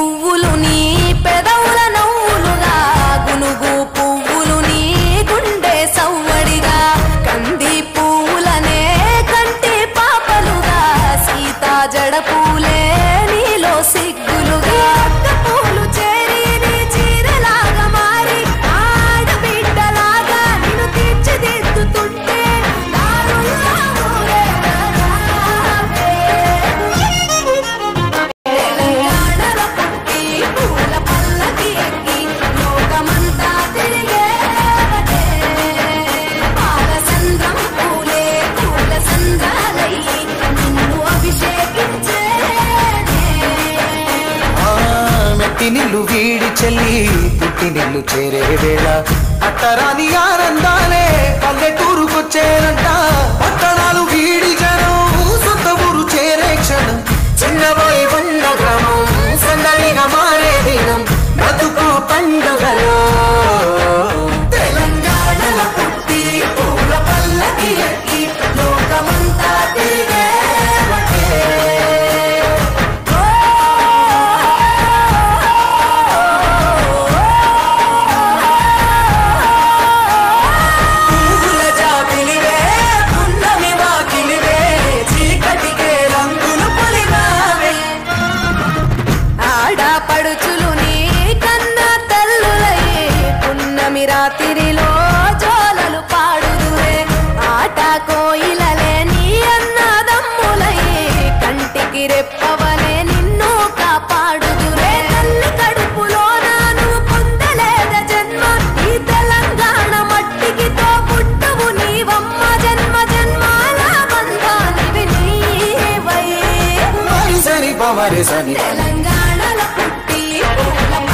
పువ్వులు నీ పెదవుల నవ్వులుగా గునుగు పువ్వులు నీ గుండె సవ్వడిగా కంది పువ్వులనే కంటి పాపలుగా సీతా జడ పూలే నీలో సిగ్గులుగా అక్క పూలు చేరి నీ చీరలాగా మారి ఆడబిడ్డలాగా నిన్ను తీర్చిదిద్దుతుంటే దారుల్లా ఊరేగావే. తెలంగాణలో పుట్టి పూల పల్లకి ఎక్కి లోకమంతా తిరిగేవటే. పాలసంద్రం పూలే పూల సంద్రాలయ్యి నిన్ను అభిషేకించేనే. ఆ మెట్టి నిల్లు వీడి చెల్లి పుట్టి నిల్లు చేరే వేళ అట్టరాని ఆనందాలే పల్లెటూరుకొచ్చేనంట పట్టణాలు వీడి జనం సొంత ఊరు చేరే క్షణం చిన్నబోయి బండ గ్రామం సందడిగా మారే దినం బతుకు పండుగలో తెలంగాణలో పుట్టి పూల పల్లకి ఎక్కి లోకమంతా తిరిగేవటే. పువ్వుల జాబిలివే, పున్నమి వాకిలివే, చీకటికే రంగులు పొలిమావే. ఆడపడుచులు నీ కన్న తల్లులై పున్నమి రాత్రిలో జోలలు పాడుదురే ఆట కోయిలలే నీ అన్నదమ్ములై కంటికి రెప్పవలే నిన్ను కాపాడుదురే తల్లి కడుపులో నాను పొందలేద జన్మ ఈ తెలంగాణ మట్టికి తో పుట్టవు నీవమ్మ జన్మ జన్మాల బంధానివి నీవై సరి పమరి సని తెలంగాణలో పుట్టి పూల